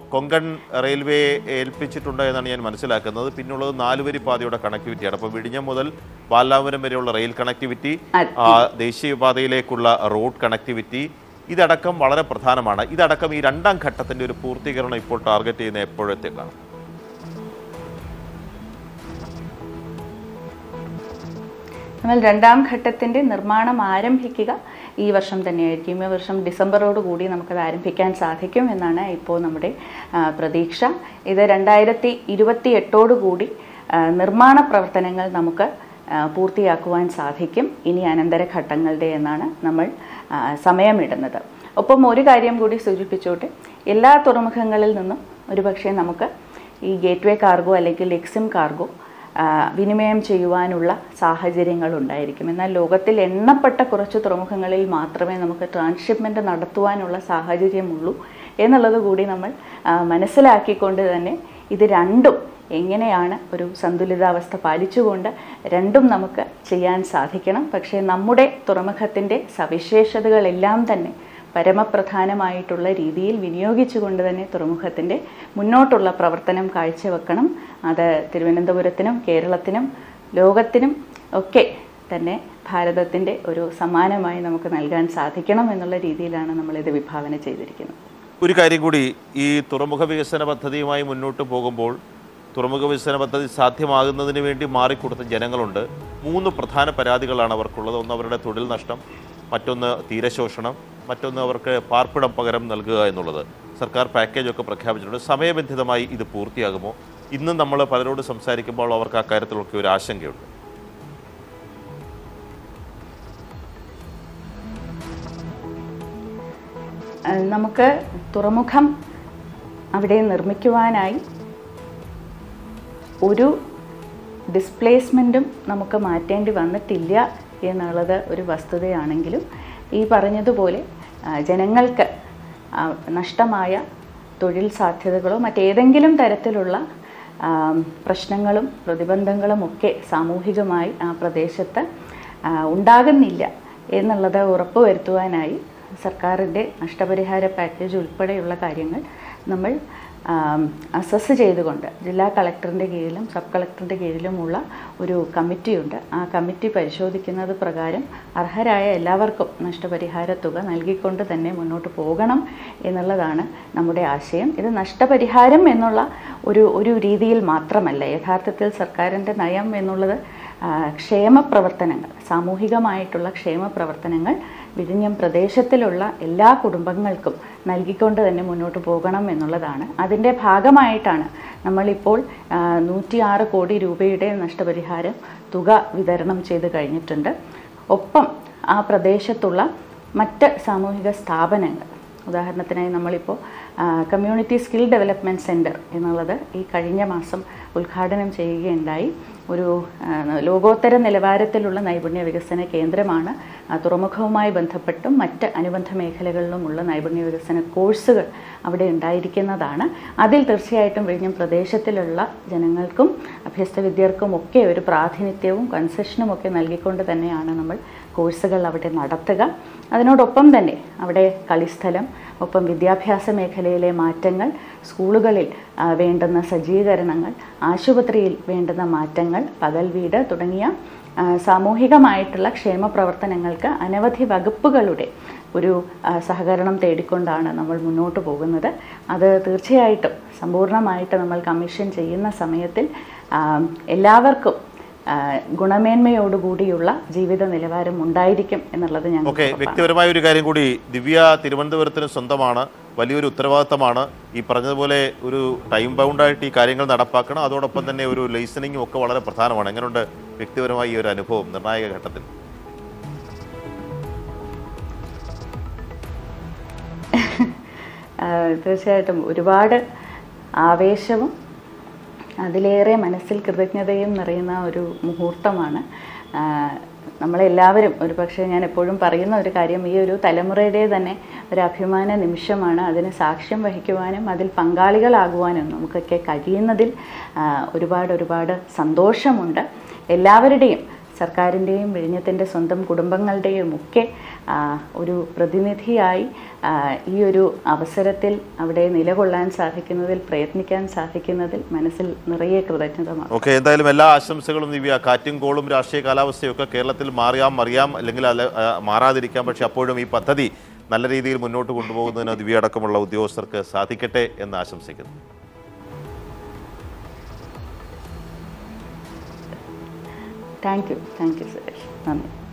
Konkan railway ഏൽപ്പിച്ചിട്ടുണ്ട് എന്നാണ് ഞാൻ മനസ്സിലാക്കുന്നത് പിന്നുള്ളത് നാലുവരി പാതയുടെ കണക്ടിവിറ്റിയാണ് അപ്പോൾ വിഴിഞ്ഞം മുതൽ ബാലാപുരം വരെയുള്ള റെയിൽ കണക്ടിവിറ്റി അത് ആ, ദേശീയപാതയിലേക്കുള്ള റോഡ് കണക്ടിവിറ്റി ഇതടക്കം വളരെ പ്രധാനമാണ് ഇതടക്കം ഈ രണ്ടാം ഘട്ടത്തിന്റെ ഒരു പൂർത്തീകരണം ഇപ്പോൾ ടാർഗറ്റ് ചെയ്യുന്ന എപ്പോഴത്തേക്കാണ് നമ്മൾ രണ്ടാം ഘട്ടത്തിൻ്റെ നിർമ്മാണം ആരംഭിക്കുക ഈ വർഷം തന്നെയായിരിക്കും ഈ വർഷം ഡിസംബറോട് കൂടി നമുക്കത് ആരംഭിക്കാൻ സാധിക്കും എന്നാണ് ഇപ്പോൾ നമ്മുടെ ആ, പ്രതീക്ഷ ഇത് രണ്ടായിരത്തി ഇരുപത്തി എട്ടോടുകൂടി നിർമ്മാണ പ്രവർത്തനങ്ങൾ നമുക്ക് ആ, പൂർത്തിയാക്കുവാൻ സാധിക്കും ഇനി അനന്തര ഘട്ടങ്ങളുടെ എന്നാണ് നമ്മൾ ആ, സമയമിടുന്നത് ഒപ്പം ഒരു കാര്യം കൂടി സൂചിപ്പിച്ചോട്ടെ എല്ലാ തുറമുഖങ്ങളിൽ നിന്നും ഒരുപക്ഷെ നമുക്ക് ഈ ഗേറ്റ്വേ കാർഗോ അല്ലെങ്കിൽ എക്സിം കാർഗോ ആ, വിനിമയം ചെയ്യുവാനുള്ള സാഹചര്യങ്ങൾ ഉണ്ടായിരിക്കും എന്നാൽ ലോകത്തിൽ എണ്ണപ്പെട്ട കുറച്ച് തുറമുഖങ്ങളിൽ മാത്രമേ നമുക്ക് ട്രാൻസ്ഷിപ്മെൻറ്റ് നടത്തുവാനുള്ള സാഹചര്യമുള്ളൂ എന്നുള്ളത് കൂടി നമ്മൾ ആ, മനസ്സിലാക്കിക്കൊണ്ട് തന്നെ ഇത് രണ്ടും എങ്ങനെയാണ് ഒരു സന്തുലിതാവസ്ഥ പാലിച്ചുകൊണ്ട് രണ്ടും നമുക്ക് ചെയ്യാൻ സാധിക്കണം പക്ഷേ നമ്മുടെ തുറമുഖത്തിൻ്റെ സവിശേഷതകളെല്ലാം തന്നെ പരമപ്രധാനമായിട്ടുള്ള രീതിയിൽ വിനിയോഗിച്ചുകൊണ്ട് തന്നെ തുറമുഖത്തിൻ്റെ മുന്നോട്ടുള്ള പ്രവർത്തനം കാഴ്ചവെക്കണം അത് തിരുവനന്തപുരത്തിനും കേരളത്തിനും ലോകത്തിനും ഒക്കെ തന്നെ ഭാരതത്തിൻ്റെ ഒരു സമ്മാനമായി നമുക്ക് നൽകാൻ സാധിക്കണം എന്നുള്ള രീതിയിലാണ് നമ്മളിത് വിഭാവന ചെയ്തിരിക്കുന്നത് ഒരു കാര്യം കൂടി ഈ തുറമുഖ വികസന പദ്ധതിയുമായി മുന്നോട്ട് പോകുമ്പോൾ തുറമുഖ വികസന പദ്ധതി സാധ്യമാകുന്നതിന് വേണ്ടി മാറിക്കൊടുത്ത ജനങ്ങളുണ്ട് മൂന്ന് പ്രധാന പരാതികളാണ് അവർക്കുള്ളത് ഒന്ന് അവരുടെ തൊഴിൽ നഷ്ടം മറ്റൊന്ന് തീരശോഷണം മറ്റൊന്ന് അവർക്ക് പാർപ്പിടം പകരം നൽകുക എന്നുള്ളത് സർക്കാർ പാക്കേജൊക്കെ പ്രഖ്യാപിച്ചിട്ടുണ്ട് സമയബന്ധിതമായി ഇത് പൂർത്തിയാകുമോ ഇന്നും നമ്മൾ പലരോട് സംസാരിക്കുമ്പോൾ അവർക്ക് ആ കാര്യത്തിലൊക്കെ ഒരു ആശങ്കയുണ്ട് അഹ് നമുക്ക് തുറമുഖം അവിടെ നിർമ്മിക്കുവാനായി ഒരു ഡിസ്പ്ലേസ്മെൻറ്റും നമുക്ക് മാറ്റേണ്ടി വന്നിട്ടില്ല എന്നുള്ളത് ഒരു വസ്തുതയാണെങ്കിലും ഈ പറഞ്ഞതുപോലെ ആ, ജനങ്ങൾക്ക് ആ, നഷ്ടമായ തൊഴിൽ സാധ്യതകളോ മറ്റേതെങ്കിലും തരത്തിലുള്ള ആ, പ്രശ്നങ്ങളും പ്രതിബന്ധങ്ങളും ഒക്കെ സാമൂഹികമായി ആ പ്രദേശത്ത് ആ, ഉണ്ടാകുന്നില്ല എന്നുള്ളത് ഉറപ്പുവരുത്തുവാനായി സർക്കാരിൻ്റെ നഷ്ടപരിഹാര പാക്കേജ് ഉൾപ്പെടെയുള്ള കാര്യങ്ങൾ നമ്മൾ അസസ് ചെയ്തുകൊണ്ട് ജില്ലാ കളക്ടറിൻ്റെ കീഴിലും സബ് കളക്ടറിൻ്റെ കീഴിലുമുള്ള ഒരു കമ്മിറ്റിയുണ്ട് ആ കമ്മിറ്റി പരിശോധിക്കുന്നത് പ്രകാരം അർഹരായ എല്ലാവർക്കും നഷ്ടപരിഹാര തുക നൽകിക്കൊണ്ട് തന്നെ മുന്നോട്ട് പോകണം എന്നുള്ളതാണ് നമ്മുടെ ആശയം ഇത് നഷ്ടപരിഹാരം എന്നുള്ള ഒരു ഒരു രീതിയിൽ മാത്രമല്ല യഥാർത്ഥത്തിൽ സർക്കാരിൻ്റെ നയം എന്നുള്ളത് ആ, ക്ഷേമ പ്രവർത്തനങ്ങൾ സാമൂഹികമായിട്ടുള്ള ക്ഷേമ പ്രവർത്തനങ്ങൾ വിഴിഞ്ഞം പ്രദേശത്തിലുള്ള എല്ലാ കുടുംബങ്ങൾക്കും നൽകിക്കൊണ്ട് തന്നെ മുന്നോട്ട് പോകണം എന്നുള്ളതാണ് അതിൻ്റെ ഭാഗമായിട്ടാണ് നമ്മളിപ്പോൾ നൂറ്റിയാറ് കോടി രൂപയുടെ നഷ്ടപരിഹാരം തുക വിതരണം ചെയ്ത് കഴിഞ്ഞിട്ടുണ്ട് ഒപ്പം ആ പ്രദേശത്തുള്ള മറ്റ് സാമൂഹിക സ്ഥാപനങ്ങൾ ഉദാഹരണത്തിനായി നമ്മളിപ്പോൾ കമ്മ്യൂണിറ്റി സ്കിൽ ഡെവലപ്മെൻറ്റ് സെൻറ്റർ എന്നുള്ളത് ഈ കഴിഞ്ഞ മാസം ഉദ്ഘാടനം ചെയ്യുകയുണ്ടായി ഒരു ആ, ലോകോത്തര നിലവാരത്തിലുള്ള നൈപുണ്യ വികസന കേന്ദ്രമാണ് ആ, തുറമുഖവുമായി ബന്ധപ്പെട്ടും മറ്റ് അനുബന്ധ മേഖലകളിലുമുള്ള നൈപുണ്യ വികസന കോഴ്സുകൾ അവിടെ ഉണ്ടായിരിക്കുന്നതാണ് അതിൽ തീർച്ചയായിട്ടും വിഴിഞ്ഞം പ്രദേശത്തിലുള്ള ജനങ്ങൾക്കും അഭ്യസ്ത വിദ്യർക്കും ഒക്കെ ഒരു പ്രാതിനിധ്യവും കൺസെഷനും ഒക്കെ നൽകിക്കൊണ്ട് തന്നെയാണ് നമ്മൾ കോഴ്സുകൾ അവിടെ നടത്തുക അതിനോടൊപ്പം തന്നെ അവിടെ കളിസ്ഥലം ഒപ്പം വിദ്യാഭ്യാസ മേഖലയിലെ മാറ്റങ്ങൾ സ്കൂളുകളിൽ ആ, വേണ്ടുന്ന സജ്ജീകരണങ്ങൾ ആശുപത്രിയിൽ വേണ്ടുന്ന മാറ്റങ്ങൾ പകൽ വീട് തുടങ്ങിയ ആ, സാമൂഹികമായിട്ടുള്ള ക്ഷേമ പ്രവർത്തനങ്ങൾക്ക് അനവധി വകുപ്പുകളുടെ ഒരു ആ, സഹകരണം തേടിക്കൊണ്ടാണ് നമ്മൾ മുന്നോട്ട് പോകുന്നത് അത് തീർച്ചയായിട്ടും സമ്പൂർണ്ണമായിട്ട് നമ്മൾ കമ്മീഷൻ ചെയ്യുന്ന സമയത്തിൽ ആ, എല്ലാവർക്കും ആ, ഗുണമേന്മയോടുകൂടിയുള്ള ജീവിത നിലവാരം ഉണ്ടായിരിക്കും എന്നുള്ളത് ഞങ്ങൾ ഓക്കെ വ്യക്തിപരമായ ഒരു കാര്യം കൂടി ദിവ്യ തിരുവനന്തപുരത്തിന് സ്വന്തമാണ് വലിയൊരു ഉത്തരവാദിത്തമാണ് ഈ പറഞ്ഞതുപോലെ ഒരു ടൈം ബൗണ്ടായിട്ട് ഈ കാര്യങ്ങൾ നടപ്പാക്കണം അതോടൊപ്പം തന്നെ ഒരു ലൈസനിങ്ങും ഒക്കെ വളരെ പ്രധാനമാണ് എങ്ങനെയുണ്ട് വ്യക്തിപരമായി ഈ ഒരു അനുഭവം നിർണായക ഘട്ടത്തിൽ ആ, തീർച്ചയായിട്ടും ഒരുപാട് ആവേശവും അതിലേറെ മനസ്സിൽ കൃതജ്ഞതയും നിറയുന്ന ഒരു മുഹൂർത്തമാണ് ആ, നമ്മളെല്ലാവരും ഒരു പക്ഷേ ഞാൻ എപ്പോഴും പറയുന്ന ഒരു കാര്യം ഈ ഒരു തലമുറയുടെ തന്നെ ഒരു അഭിമാന നിമിഷമാണ് അതിന് സാക്ഷ്യം വഹിക്കുവാനും അതിൽ പങ്കാളികളാകുവാനും നമുക്കൊക്കെ കഴിയുന്നതിൽ ആ, ഒരുപാട് ഒരുപാട് സന്തോഷമുണ്ട് എല്ലാവരുടെയും സർക്കാരിൻ്റെയും വിഴിഞ്ഞത്തിൻ്റെ സ്വന്തം കുടുംബങ്ങളുടെയും ഒക്കെ ആ, ഒരു പ്രതിനിധിയായി ആ, ഈ ഒരു അവസരത്തിൽ അവിടെ നിലകൊള്ളാൻ സാധിക്കുന്നതിൽ പ്രയത്നിക്കാൻ സാധിക്കുന്നതിൽ മനസ്സിൽ നിറയെ കൃതജ്ഞതമാണ് ഓക്കെ എന്തായാലും എല്ലാ ആശംസകളും ദിവ്യ കാറ്റും കോളും രാഷ്ട്രീയ കാലാവസ്ഥയും ഒക്കെ കേരളത്തിൽ മാറിയാം അറിയാം അല്ലെങ്കിൽ അല്ല ആ, മാറാതിരിക്കാം പക്ഷെ അപ്പോഴും ഈ പദ്ധതി നല്ല രീതിയിൽ മുന്നോട്ട് കൊണ്ടുപോകുന്നതിന് ദിവ്യ അടക്കമുള്ള ഉദ്യോഗസ്ഥർക്ക് സാധിക്കട്ടെ എന്ന് ആശംസിക്കുന്നു thank you thank you Suresh നന്ദി